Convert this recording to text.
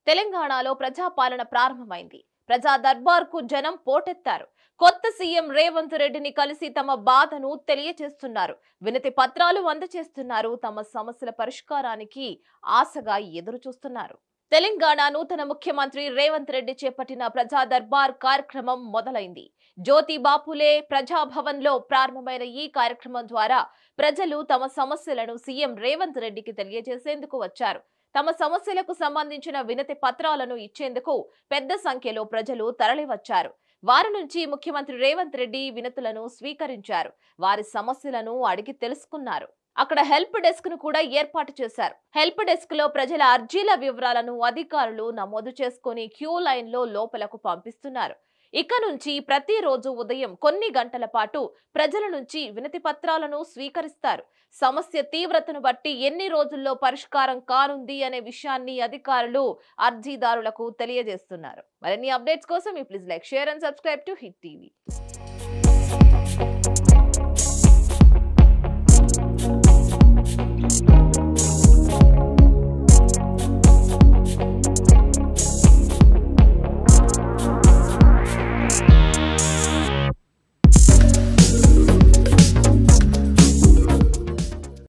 తెలంగాణలో ప్రజాపాలన ప్రారంభమైంది ప్రజా దర్బార్కు జనం పోటెత్తారు కొత్త సీఎం రేవంత్ రెడ్డిని కలిసి తమ బాధను తెలియజేస్తున్నారు వినతి పత్రాలు అందజేస్తున్నారు తమ సమస్యల పరిష్కారానికి ఆశగా ఎదురు చూస్తున్నారు తెలంగాణ నూతన ముఖ్యమంత్రి రేవంత్ రెడ్డి చేపట్టిన ప్రజా దర్బార్ కార్యక్రమం మొదలైంది జ్యోతి బాపులే ప్రజాభవన్ లో ప్రారంభమైన ఈ కార్యక్రమం ద్వారా ప్రజలు తమ సమస్యలను సీఎం రేవంత్ రెడ్డికి తెలియజేసేందుకు వచ్చారు తమ సమస్యలకు సంబంధించిన వినతి పత్రాలను ఇచ్చేందుకు పెద్ద సంఖ్యలో ప్రజలు తరలివచ్చారు వారి నుంచి ముఖ్యమంత్రి రేవంత్ రెడ్డి వినతులను స్వీకరించారు వారి సమస్యలను అడిగి తెలుసుకున్నారు అక్కడ హెల్ప్ డెస్క్ ను కూడా ఏర్పాటు చేశారు హెల్ప్ డెస్క్ లో ప్రజల అర్జీల వివరాలను అధికారులు నమోదు చేసుకుని క్యూ లైన్ లో లోపలకు పంపిస్తున్నారు ఇక నుంచి ప్రతిరోజు ఉదయం కొన్ని గంటల పాటు ప్రజల నుంచి వినతి పత్రాలను స్వీకరిస్తారు సమస్య తీవ్రతను బట్టి ఎన్ని రోజుల్లో పరిష్కారం కానుంది అనే విషయాన్ని అధికారులు అర్జీదారులకు తెలియజేస్తున్నారు మరిన్ని అప్డేట్స్ కోసం ఈ please like share and subscribe to hit TV